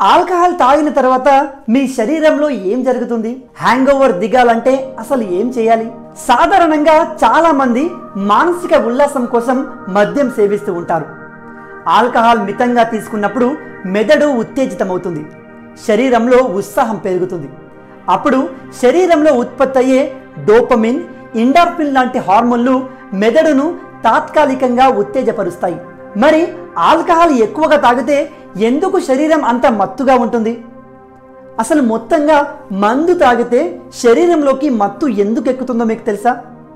Alcohol తాగిన తర్వాత మీ శరీరంలో ఏం జరుగుతుంది హ్యాంగ్ ఓవర్ దిగాలంటే అసలు ఏం చేయాలి సాధారణంగా చాలా మంది మానసిక ఉల్లాసం కోసం మద్యం సేవిస్తూ ఉంటారు ఆల్కహాల్ మితంగా తీసుకున్నప్పుడు మెదడు ఉత్తేజితమవుతుంది శరీరంలో ఉత్సాహం పెరుగుతుంది అప్పుడు శరీరంలో ఉత్పత్తి అయ్యే డోపమిన్ ఇండార్ఫిన్ లాంటి హార్మోన్లు మెదడును తాత్కాలికంగా ఉత్తేజపరుస్తాయి మరి ఆల్కహాల్ ఎక్కువగా తాగితే ఎందుకు శరీరం అంత మత్తుగా ఉంటుంది అసలు మొత్తంగా మందు తాగితే శరీరంలోకి మత్తు ఎందుకు ఎక్కుతుందో మీకు తెలుసా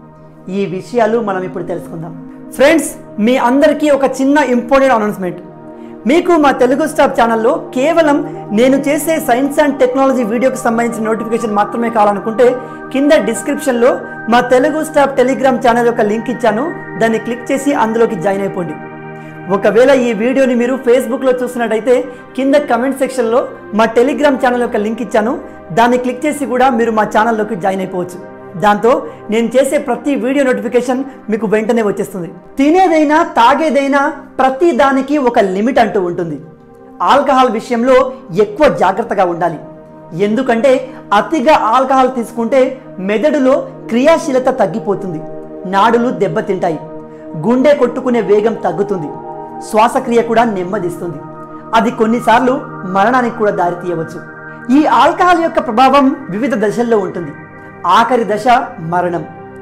ఈ విషయాలు మనం ఇప్పుడు తెలుసుకుందాం ఫ్రెండ్స్ మీ అందరికీ ఒక చిన్న ఇంపార్టెంట్ అనౌన్స్మెంట్ మీకు మా తెలుగు స్టాప్ ఛానల్లో కేవలం నేను చేసే సైన్స్ అండ్ టెక్నాలజీ వీడియోకి సంబంధించిన నోటిఫికేషన్ మాత్రమే కావాలనుకుంటే కింద డిస్క్రిప్షన్లో మా తెలుగు స్టాప్ టెలిగ్రామ్ ఛానల్ యొక్క లింక్ ఇచ్చాను దాన్ని క్లిక్ చేసి అందులోకి జాయిన్ అయిపోండి ఒకవేళ ఈ వీడియోని మీరు ఫేస్బుక్లో చూసినట్టయితే కింద కమెంట్ సెక్షన్లో మా టెలిగ్రామ్ ఛానల్ యొక్క లింక్ ఇచ్చాను దాన్ని క్లిక్ చేసి కూడా మీరు మా ఛానల్లోకి జాయిన్ అయిపోవచ్చు దాంతో నేను చేసే ప్రతి వీడియో నోటిఫికేషన్ మీకు వెంటనే వచ్చేస్తుంది తినేదైనా తాగేదైనా ప్రతి దానికి ఒక లిమిట్ అంటూ ఉంటుంది ఆల్కహాల్ విషయంలో ఎక్కువ జాగ్రత్తగా ఉండాలి ఎందుకంటే అతిగా ఆల్కహాల్ తీసుకుంటే మెదడులో క్రియాశీలత తగ్గిపోతుంది నాడులు దెబ్బతింటాయి గుండె కొట్టుకునే వేగం తగ్గుతుంది శ్వాసక్రియ కూడా నెమ్మదిస్తుంది అది కొన్నిసార్లు మరణానికి కూడా దారితీయవచ్చు ఈ ఆల్కహాల్ యొక్క ప్రభావం వివిధ దశల్లో ఉంటుంది ఆఖరి దశ మరణం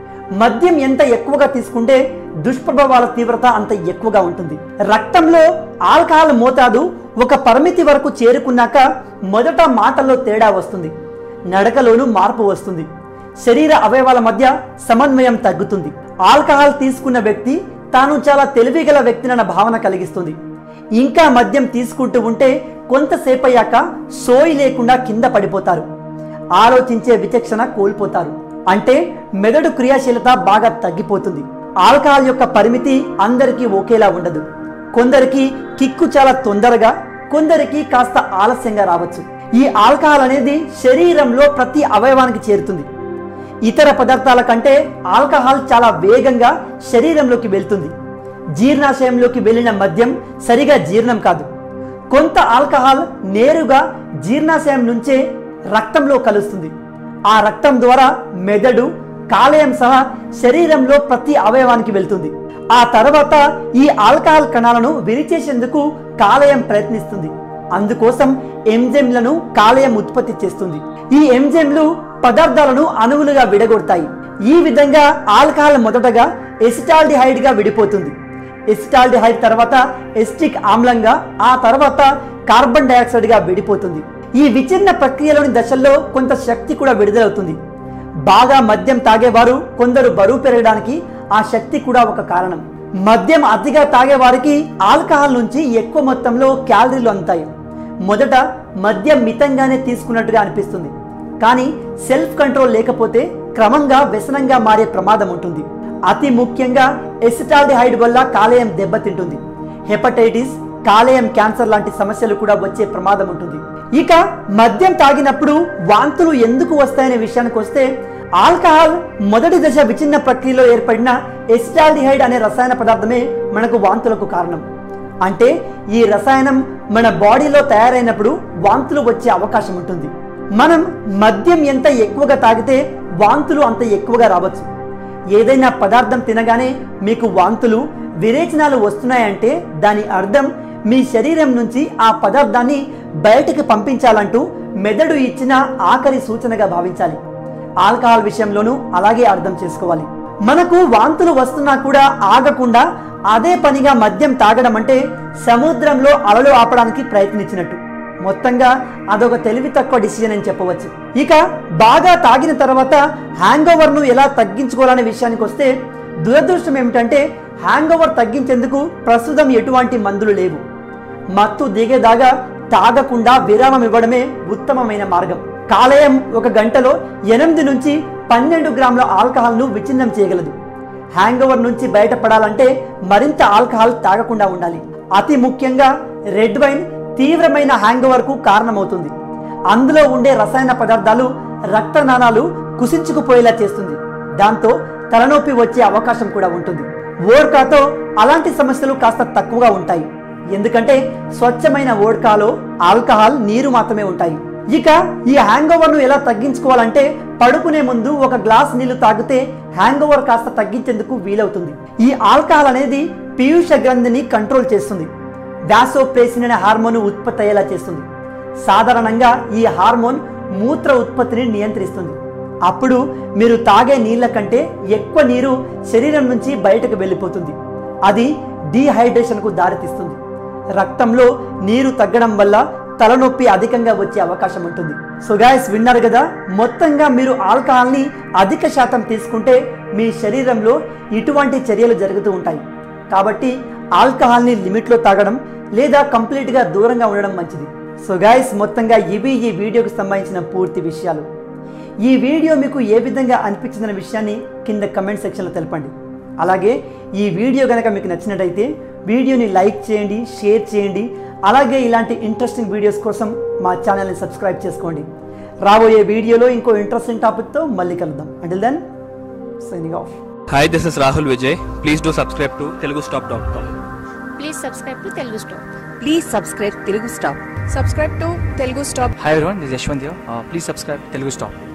మద్యం ఎంత ఎక్కువగా తీసుకుంటే దుష్ప్రభావాల తీవ్రత అంత ఎక్కువగా ఉంటుంది రక్తంలో ఆల్కహాల్ మోతాదు ఒక పరిమితి వరకు చేరుకున్నాక మొదట మాటల్లో తేడా వస్తుంది నడకలోనూ మార్పు వస్తుంది శరీర అవయవాల మధ్య సమన్వయం తగ్గుతుంది ఆల్కహాల్ తీసుకున్న వ్యక్తి తాను చాలా తెలివిగల వ్యక్తినన్న భావన కలిగిస్తుంది ఇంకా మద్యం తీసుకుంటూ ఉంటే కొంతసేపు అయ్యాక సోయి లేకుండా కింద పడిపోతారు ఆలోచించే విచక్షణ కోల్పోతారు అంటే మెదడు క్రియాశీలత బాగా తగ్గిపోతుంది ఆల్కహాల్ యొక్క పరిమితి అందరికీ ఒకేలా ఉండదు కొందరికి కిక్కు చాలా తొందరగా కొందరికి కాస్త ఆలస్యంగా రావచ్చు ఈ ఆల్కహాల్ అనేది శరీరంలో ప్రతి అవయవానికి చేరుతుంది ఇతర పదార్థాల కంటే ఆల్కహాల్ చాలా వేగంగా శరీరంలోకి వెళ్తుంది జీర్ణాశయంలోకి వెళ్ళిన మద్యం సరిగా జీర్ణం కాదు కొంత ఆల్కహాల్ నేరుగా జీర్ణాశయం నుంచే రక్తంలో కలుస్తుంది ఆ రక్తం ద్వారా మెదడు కాలేయం సహా శరీరంలో ప్రతి అవయవానికి వెళ్తుంది ఆ తర్వాత ఈ ఆల్కహాల్ కణాలను విరిచేసేందుకు కాలేయం ప్రయత్నిస్తుంది అందుకోసం ఎంజైమ్లను కాలేయం ఉత్పత్తి చేస్తుంది ఈ ఎంజైమ్లు పదార్థాలను అణువులుగా విడగొడతాయి ఈ విధంగా ఆల్కహాల్ మొదటగా ఎసిటాల్డిహైడ్ గా విడిపోతుంది ఎసిటాల్డిహైడ్ తర్వాత ఎస్టిక్ ఆమ్లంగా ఆ తర్వాత కార్బన్ డయాక్సైడ్ గా విడిపోతుంది ఈ విచ్ఛిన్న ప్రక్రియలోని దశల్లో కొంత శక్తి కూడా విడుదలవుతుంది బాగా మద్యం తాగేవారు కొందరు బరువు పెరగడానికి ఆ శక్తి కూడా ఒక కారణం మద్యం అతిగా తాగే వారికి ఆల్కహాల్ నుంచి ఎక్కువ మొత్తంలో క్యాలరీలు అందుతాయి మొదట మద్యం మితంగానే తీసుకున్నట్టుగా అనిపిస్తుంది కానీ సెల్ఫ్ కంట్రోల్ లేకపోతే క్రమంగా వ్యసనంగా మారే ప్రమాదం ఉంటుంది అతి ముఖ్యంగా ఎసిటాల్డిహైడ్ వల్ల కాలేయం దెబ్బతింటుంది హెపటైటిస్ కాలేయం క్యాన్సర్ లాంటి సమస్యలు కూడా వచ్చే ప్రమాదం ఉంటుంది ఇక మద్యం తాగినప్పుడు వాంతులు ఎందుకు వస్తాయనే విషయానికి వస్తే ఆల్కహాల్ మొదటి దశ విచ్ఛిన్న ప్రక్రియలో ఏర్పడిన ఎసిటాల్డిహైడ్ అనే రసాయన పదార్థమే మనకు వాంతులకు కారణం అంటే ఈ రసాయనం మన బాడీలో తయారైనప్పుడు వాంతులు వచ్చే అవకాశం ఉంటుంది మనం మద్యం ఎంత ఎక్కువగా తాగితే వాంతులు అంత ఎక్కువగా రావచ్చు ఏదైనా పదార్థం తినగానే మీకు వాంతులు విరేచనాలు వస్తున్నాయంటే దాని అర్థం మీ శరీరం నుంచి ఆ పదార్థాన్ని బయటకు పంపించాలంటూ మెదడు ఇచ్చిన ఆఖరి సూచనగా భావించాలి ఆల్కహాల్ విషయంలోనూ అలాగే అర్థం చేసుకోవాలి మనకు వాంతులు వస్తున్నా కూడా ఆగకుండా అదే పనిగా మద్యం తాగడం అంటే సముద్రంలో అలలు ఆపడానికి ప్రయత్నించినట్టు మొత్తంగా అదొక తెలివి తక్కువ డిసిజన్ అని చెప్పవచ్చు ఇక బాగా తాగిన తర్వాత హ్యాంగ్ ను ఎలా తగ్గించుకోవాలనే విషయానికి వస్తే దురదృష్టం ఏమిటంటే హ్యాంగ్ ఓవర్ తగ్గించేందుకు ప్రస్తుతం ఎటువంటి మందులు లేవు మత్తు దిగేదాగా తాగకుండా విరామం ఇవ్వడమే ఉత్తమమైన మార్గం కాలేయం ఒక గంటలో ఎనిమిది నుంచి పన్నెండు గ్రాముల ఆల్కహాల్ను విచ్ఛిన్నం చేయగలదు హ్యాంగ్ ఓవర్ నుంచి బయటపడాలంటే మరింత ఆల్కహాల్ తాగకుండా ఉండాలి అతి ముఖ్యంగా రెడ్ వైన్ తీవ్రమైన హ్యాంగ్ కు కారణమవుతుంది అందులో ఉండే రసాయన పదార్థాలు రక్తనాళాలు కుసించుకుపోయేలా చేస్తుంది దాంతో తలనొప్పి వచ్చే అవకాశం కూడా ఉంటుంది వోడ్కాతో అలాంటి సమస్యలు కాస్త తక్కువగా ఉంటాయి ఎందుకంటే స్వచ్ఛమైన వోడ్కాలో ఆల్కహాల్ నీరు మాత్రమే ఉంటాయి ఇక ఈ హ్యాంగ్ ను ఎలా తగ్గించుకోవాలంటే పడుకునే ముందు ఒక గ్లాస్ నీళ్లు తాగితే హ్యాంగ్ ఓవర్ కాస్త తగ్గించేందుకు వీలవుతుంది ఈ ఆల్కహాల్ అనేది పీయూష గ్రంథిని కంట్రోల్ చేస్తుంది వ్యాసోప్రేసిన్ అనే హార్మోన్ ఉత్పత్తి అయ్యేలా చేస్తుంది సాధారణంగా ఈ హార్మోన్ మూత్ర ఉత్పత్తిని నియంత్రిస్తుంది అప్పుడు మీరు తాగే నీళ్ల కంటే ఎక్కువ నీరు శరీరం నుంచి బయటకు వెళ్ళిపోతుంది అది డీహైడ్రేషన్కు దారితీస్తుంది రక్తంలో నీరు తగ్గడం వల్ల తలనొప్పి అధికంగా వచ్చే అవకాశం ఉంటుంది సో గాయస్ విన్నారు కదా మొత్తంగా మీరు ఆల్కహాల్ని అధిక శాతం తీసుకుంటే మీ శరీరంలో ఇటువంటి చర్యలు జరుగుతూ ఉంటాయి కాబట్టి ఆల్కహాల్ని లిమిట్లో తాగడం లేదా కంప్లీట్గా దూరంగా ఉండడం మంచిది సో గాయస్ మొత్తంగా ఇవి ఈ వీడియోకి సంబంధించిన పూర్తి విషయాలు ఈ వీడియో మీకు ఏ విధంగా అనిపించిందనే విషయాన్ని కింద కమెంట్ సెక్షన్లో తెలపండి అలాగే ఈ వీడియో కనుక మీకు నచ్చినట్టయితే వీడియోని లైక్ చేయండి షేర్ చేయండి అలాగే ఇలాంటి ఇంట్రెస్టింగ్ వీడియోస్ కోసం మా ఛానల్ని సబ్స్క్రైబ్ చేసుకోండి రాబోయే వీడియోలో ఇంకో ఇంట్రెస్టింగ్ టాపిక్తో మళ్ళీ కలుద్దాం until then signing off Hi, this is Rahul Vijay. Please do subscribe to telugustop.com. Please subscribe to Telugu stop please subscribe Telugu stop subscribe to Telugu Stop Hi everyone, this is Yashwant here. Uh, please subscribe Telugu Stop.